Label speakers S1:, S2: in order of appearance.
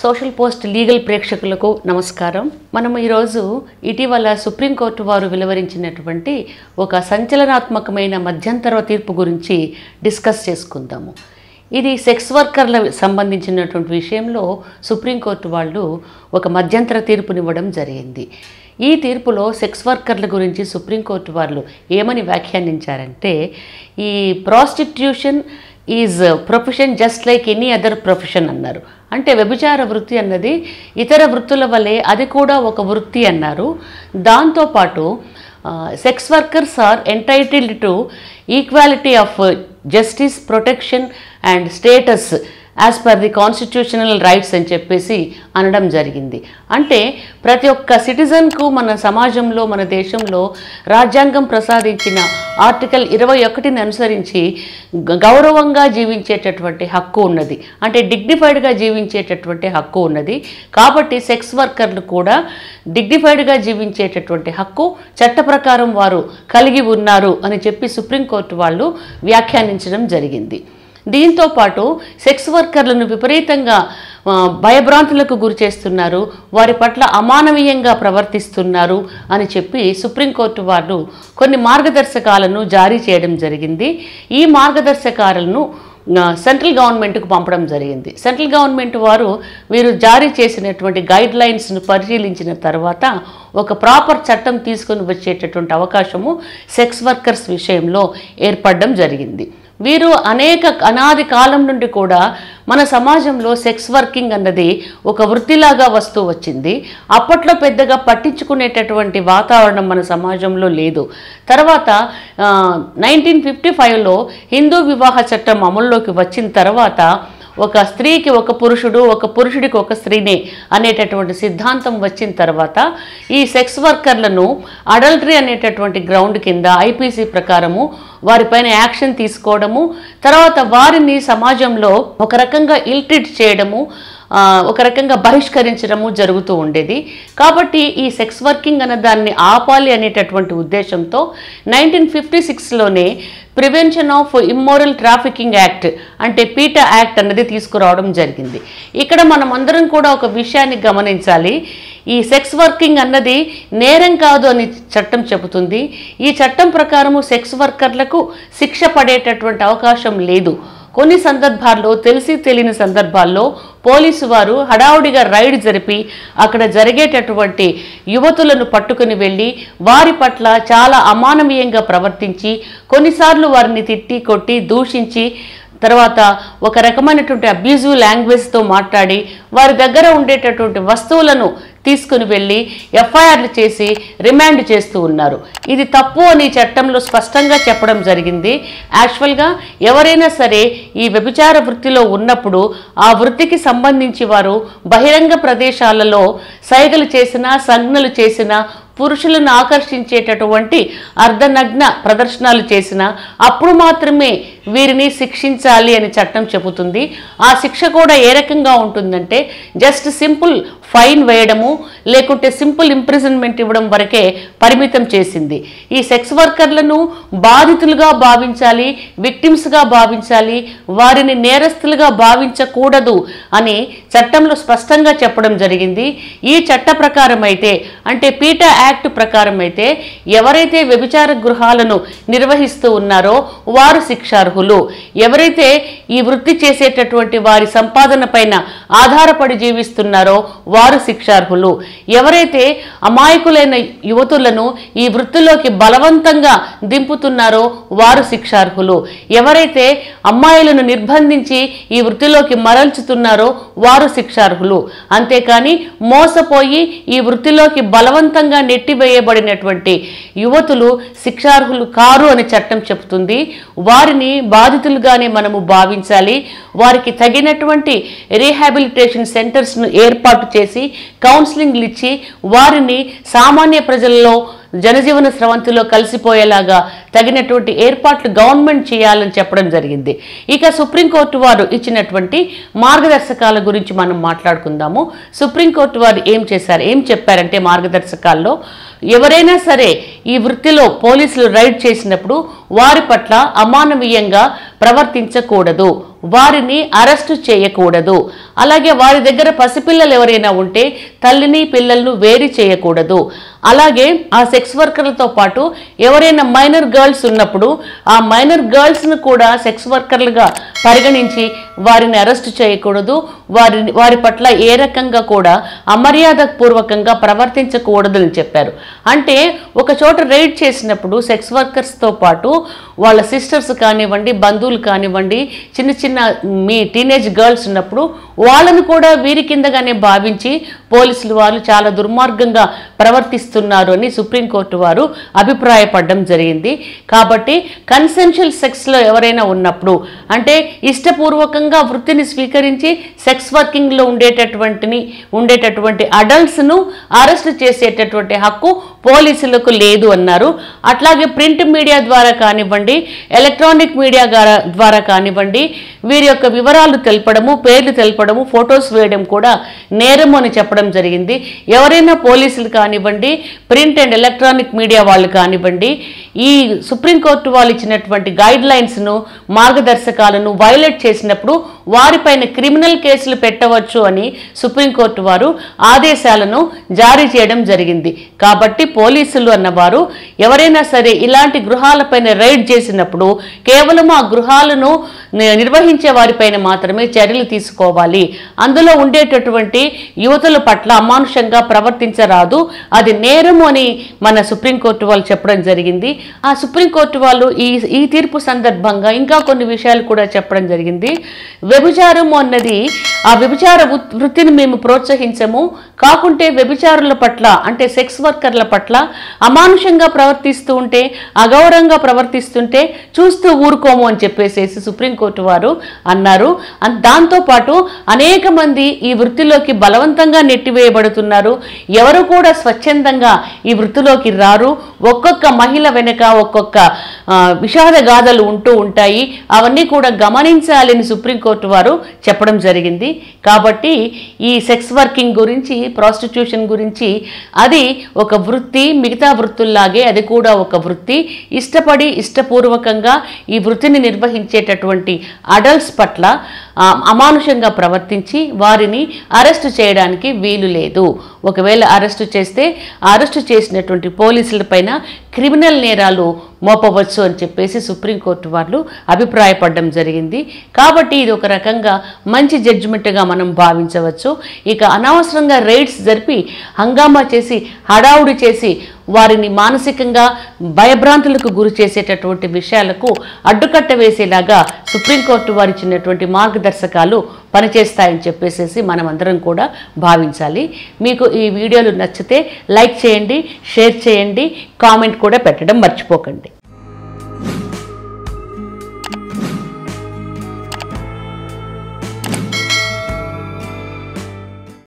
S1: social post legal ప్రేక్షకులకు నమస్కారం మనం ఈరోజు ఇటీవల సుప్రీంకోర్టు వారు వెలువరించినటువంటి ఒక సంచలనాత్మకమైన మధ్యంతర తీర్పు గురించి డిస్కస్ చేసుకుందాము ఇది సెక్స్ వర్కర్ల సంబంధించినటువంటి విషయంలో సుప్రీంకోర్టు వాళ్ళు ఒక మధ్యంతర తీర్పునివ్వడం జరిగింది ఈ తీర్పులో సెక్స్ వర్కర్ల గురించి సుప్రీంకోర్టు వాళ్ళు ఏమని వ్యాఖ్యానించారంటే ఈ prostitution is profession just like any other profession అన్నారు అంటే వ్యభిచార వృత్తి అన్నది ఇతర వృత్తుల వల్లే అది కూడా ఒక వృత్తి అన్నారు దాంతోపాటు sex workers are entitled to equality of justice protection and status as per the constitutional rights అని చెప్పేసి అనడం జరిగింది అంటే ప్రతి ఒక్క సిటిజన్కు మన సమాజంలో మన దేశంలో రాజ్యాంగం ప్రసాదించిన ఆర్టికల్ ఇరవై ఒకటిని అనుసరించి గ- గౌరవంగా జీవించేటటువంటి హక్కు ఉన్నది అంటే డిగ్నిఫైడ్గా జీవించేటటువంటి హక్కు ఉన్నది కాబట్టి సెక్స్ వర్కర్లు కూడా డిగ్నిఫైడ్గా జీవించేటటువంటి హక్కు చట్ట ప్రకారం వారు కలిగి ఉన్నారు అని చెప్పి సుప్రీంకోర్టు వాళ్ళు వ్యాఖ్యానించడం జరిగింది దీంతో పాటు సెక్స్ వర్కర్లను విపరీతంగా ఆ, భయభ్రాంతులకు గురి చేస్తున్నారు వారి పట్ల అమానవీయంగా ప్రవర్తిస్తున్నారు అని చెప్పి సుప్రీంకోర్టు వారు కొన్ని మార్గదర్శకాలను జారీ చేయడం జరిగింది ఈ మార్గదర్శకాలను ఆ, సెంట్రల్ గవర్నమెంట్కు పంపడం జరిగింది సెంట్రల్ గవర్నమెంట్ వారు వీరు జారీ చేసినటువంటి గైడ్ లైన్స్ను పరిశీలించిన తర్వాత ఒక ప్రాపర్ చట్టం తీసుకొని వచ్చేటటువంటి అవకాశము సెక్స్ వర్కర్స్ విషయంలో ఏర్పడడం జరిగింది వీరు అనేక అనాది కాలం నుండి కూడా మన సమాజంలో సెక్స్ వర్కింగ్ అన్నది ఒక వృత్తిలాగా వస్తూ వచ్చింది అప్పట్లో పెద్దగా పట్టించుకునేటటువంటి వాతావరణం మన సమాజంలో లేదు తర్వాత నైన్టీన్ ఫిఫ్టీ ఫైవ్లో హిందూ వివాహ చట్టం అమల్లోకి వచ్చిన తర్వాత ఒక స్త్రీకి ఒక పురుషుడు ఒక పురుషుడికి ఒక స్త్రీనే అనేటటువంటి సిద్ధాంతం వచ్చిన తర్వాత ఈ సెక్స్ వర్కర్లను అడల్టరీ అనేటటువంటి గ్రౌండ్ కింద ఐపీసీ ప్రకారము వారిపైన యాక్షన్ తీసుకోవడము తర్వాత వారిని సమాజంలో ఒక రకంగా ఇల్ట్రీట్ చేయడము ఆ, ఒక రకంగా బహిష్కరించడము జరుగుతూ ఉండేది కాబట్టి ఈ సెక్స్ వర్కింగ్ అనే దాన్ని ఆపాలి అనేటటువంటి ఉద్దేశంతో నైన్టీన్ ఫిఫ్టీ సిక్స్లోనే prevention of immoral trafficking act అంటే పీటా యాక్ట్ అన్నది తీసుకురావడం జరిగింది ఇక్కడ మనం అందరం కూడా ఒక విషయాన్ని గమనించాలి ఈ సెక్స్ వర్కింగ్ అన్నది నేరం కాదు అని చట్టం చెబుతుంది ఈ చట్టం ప్రకారము సెక్స్ వర్కర్లకు శిక్ష పడేటటువంటి అవకాశం లేదు కొన్ని సందర్భాల్లో తెలిసి తెలియని సందర్భాల్లో పోలీసు వారు హడావుడిగా రైడ్ జరిపి అక్కడ జరిగేటటువంటి యువతులను పట్టుకుని వెళ్ళి వారి పట్ల చాలా అమానవీయంగా ప్రవర్తించి కొన్నిసార్లు వారిని తిట్టి కొట్టి దూషించి తర్వాత ఒక రకమైనటువంటి అబ్యూజివ్ లాంగ్వేజ్తో మాట్లాడి వారి దగ్గర ఉండేటటువంటి వస్తువులను తీసుకుని వెళ్ళి ఎఫ్ఐఆర్లు చేసి రిమాండ్ చేస్తూ ఉన్నారు ఇది తప్పు అని చట్టంలో స్పష్టంగా చెప్పడం జరిగింది యాక్చువల్గా ఎవరైనా సరే ఈ వ్యభిచార వృత్తిలో ఉన్నప్పుడు ఆ వృత్తికి సంబంధించి వారు బహిరంగ ప్రదేశాలలో సైగలు చేసినా సంజ్ఞలు చేసినా పురుషులను ఆకర్షించేటటువంటి అర్ధనగ్న ప్రదర్శనలు చేసిన అప్పుడు మాత్రమే వీరిని శిక్షించాలి అని చట్టం చెబుతుంది ఆ శిక్ష కూడా ఏ రకంగా ఉంటుందంటే జస్ట్ సింపుల్ ఫైన్ వేయడము లేకుంటే సింపుల్ ఇంప్రిజన్మెంట్ ఇవ్వడం వరకే పరిమితం చేసింది ఈ సెక్స్ వర్కర్లను బాధితులుగా భావించాలి విక్టిమ్స్గా భావించాలి వారిని నేరస్తులుగా భావించకూడదు అని చట్టంలో స్పష్టంగా చెప్పడం జరిగింది ఈ చట్ట ప్రకారం అయితే అంటే పీటా యాక్ట్ ప్రకారం అయితే ఎవరైతే వ్యభిచార గృహాలను నిర్వహిస్తూ ఉన్నారో వారు శిక్షార్హులు ఎవరైతే ఈ వృత్తి చేసేటటువంటి వారి సంపాదన పైన ఆధారపడి జీవిస్తున్నారో వారు శిక్షార్హులు ఎవరైతే అమాయకులైన యువతులను ఈ వృత్తిలోకి బలవంతంగా దింపుతున్నారో వారు శిక్షార్హులు ఎవరైతే అమ్మాయిలను నిర్బంధించి ఈ వృత్తిలోకి మరల్చుతున్నారో వారు శిక్షార్హులు అంతేకాని మోసపోయి ఈ వృత్తిలోకి బలవంతంగా నెట్టివేయబడినటువంటి యువతులు శిక్షార్హులు కారు అని చట్టం చెబుతుంది వారిని బాధితులుగానే మనము భావించాలి వారికి తగినటువంటి రీహాబిలిటేషన్ సెంటర్స్ను ఏర్పాటు చేసి కౌన్సిలింగ్లు ఇచ్చి వారిని సామాన్య ప్రజల్లో జనజీవన స్రవంతిలో కలిసిపోయేలాగా తగినటువంటి ఏర్పాట్లు గవర్నమెంట్ చేయాలని చెప్పడం జరిగింది ఇక సుప్రీంకోర్టు వారు ఇచ్చినటువంటి మార్గదర్శకాల గురించి మనం మాట్లాడుకుందాము సుప్రీంకోర్టు వారు ఏం చేశారు ఏం చెప్పారంటే మార్గదర్శకాల్లో ఎవరైనా సరే ఈ వృత్తిలో పోలీసులు రైడ్ చేసినప్పుడు వారి పట్ల అమానవీయంగా ప్రవర్తించకూడదు వారిని అరెస్టు చేయకూడదు అలాగే వారి దగ్గర పసిపిల్లలు ఎవరైనా ఉంటే తల్లిని పిల్లలను వేరు చేయకూడదు అలాగే ఆ సెక్స్ వర్కర్లతో పాటు ఎవరైనా మైనర్ గర్ల్స్ ఉన్నప్పుడు ఆ మైనర్ గర్ల్స్ను కూడా సెక్స్ వర్కర్లుగా పరిగణించి వారిని అరెస్ట్ చేయకూడదు వారిని వారి పట్ల ఏ రకంగా కూడా అమర్యాద పూర్వకంగా ప్రవర్తించకూడదని చెప్పారు అంటే ఒక చోట రైడ్ చేసినప్పుడు సెక్స్ వర్కర్స్తో పాటు వాళ్ళ సిస్టర్స్ కానివ్వండి బంధువులు కానివ్వండి చిన్న చిన్న మీ టీనేజ్ గర్ల్స్ ఉన్నప్పుడు వాళ్ళను కూడా వీరి కిందగానే భావించి పోలీసులు వాళ్ళు చాలా దుర్మార్గంగా ప్రవర్తిస్తున్నారు అని సుప్రీంకోర్టు వారు అభిప్రాయపడడం జరిగింది కాబట్టి కన్సెన్షువల్ సెక్స్లో ఎవరైనా ఉన్నప్పుడు అంటే ఇష్టపూర్వకంగా వృత్తిని స్వీకరించి సెక్స్ వర్కింగ్లో ఉండేటటువంటిని ఉండేటటువంటి అడల్ట్స్ను అరెస్ట్ చేసేటటువంటి హక్కు పోలీసులకు లేదు అన్నారు అట్లాగే ప్రింట్ మీడియా ద్వారా కానివ్వండి ఎలక్ట్రానిక్ మీడియా ద్వారా ద్వారా కానివ్వండి వీరి యొక్క వివరాలు తెలపడము పేర్లు తెలపడము ఫొటోస్ వేయడం కూడా నేరము అని చెప్పడం జరిగింది ఎవరైనా పోలీసులు కానివ్వండి ప్రింట్ అండ్ ఎలక్ట్రానిక్ మీడియా వాళ్ళు కానివ్వండి ఈ సుప్రీంకోర్టు వాళ్ళు ఇచ్చినటువంటి గైడ్ లైన్స్ను మార్గదర్శకాలను వైలేట్ చేసినప్పుడు వారిపైన క్రిమినల్ కేసులు పెట్టవచ్చు అని సుప్రీంకోర్టు వారు ఆదేశాలను జారీ చేయడం జరిగింది కాబట్టి పోలీసులు అన్నవారు ఎవరైనా సరే ఇలాంటి గృహాలపైన రైడ్ చేసినప్పుడు కేవలం ఆ గృహాలను ని- నిర్వహించే వారిపైన మాత్రమే చర్యలు తీసుకోవాలి అందులో ఉండేటటువంటి యువతుల పట్ల అమానుషంగా ప్రవర్తించరాదు అది నేరము అని మన సుప్రీంకోర్టు వాళ్ళు చెప్పడం జరిగింది ఆ సుప్రీంకోర్టు వాళ్ళు ఈ ఈ తీర్పు సందర్భంగా ఇంకా కొన్ని విషయాలు కూడా చెప్పడం జరిగింది వ్యభిచారము అన్నది ఆ వ్యభిచార వృత్- వృత్తిని మేము ప్రోత్సహించము కాకుంటే వ్యభిచారుల పట్ల అంటే సెక్స్ వర్కర్ల పట్ల అమానుషంగా ప్రవర్తిస్తూ ఉంటే అగౌరవంగా ప్రవర్తిస్తుంటే చూస్తూ ఊరుకోము అని చెప్పేసేసి సుప్రీంకోర్టు వారు అన్నారు అన్- దాంతోపాటు అనేక మంది ఈ వృత్తిలోకి బలవంతంగా నెట్టివేయబడుతున్నారు ఎవరు కూడా స్వచ్ఛందంగా ఈ వృత్తిలోకి రారు ఒక్కొక్క మహిళ వెనక ఒక్కొక్క ఆ, విషాద గాథలు ఉంటూ ఉంటాయి అవన్నీ కూడా గమనించాలని సుప్రీంకోర్టు వారు చెప్పడం జరిగింది కాబట్టి ఈ సెక్స్ వర్కింగ్ గురించి ప్రాస్టిట్యూషన్ గురించి అది ఒక వృత్తి మిగతా వృత్తుల్లాగే అది కూడా ఒక వృత్తి ఇష్టపడి ఇష్టపూర్వకంగా ఈ వృత్తిని నిర్వహించేటటువంటి అడల్ట్స్ పట్ల ఆ, అమానుషంగా ప్రవర్తించి వారిని అరెస్టు చేయడానికి వీలు లేదు ఒకవేళ అరెస్టు చేస్తే అరెస్టు చేసినటువంటి పోలీసులపైన క్రిమినల్ నేరాలు మోపవచ్చు అని చెప్పేసి సుప్రీంకోర్టు వాళ్ళు అభిప్రాయపడడం జరిగింది కాబట్టి ఇది ఒక రకంగా మంచి జడ్జిమెంట్గా మనం భావించవచ్చు ఇక అనవసరంగా రైడ్స్ జరిపి హంగామా చేసి హడావుడి చేసి వారిని మానసికంగా భయభ్రాంతులకు గురి చేసేటటువంటి విషయాలకు అడ్డుకట్ట వేసేలాగా సుప్రీంకోర్టు వారు ఇచ్చినటువంటి మార్గదర్శకాలు పనిచేస్తాయని చెప్పేసేసి మనం అందరం కూడా భావించాలి మీకు ఈ వీడియోలు నచ్చితే లైక్ చేయండి షేర్ చేయండి కామెంట్ కూడా పెట్టడం మర్చిపోకండి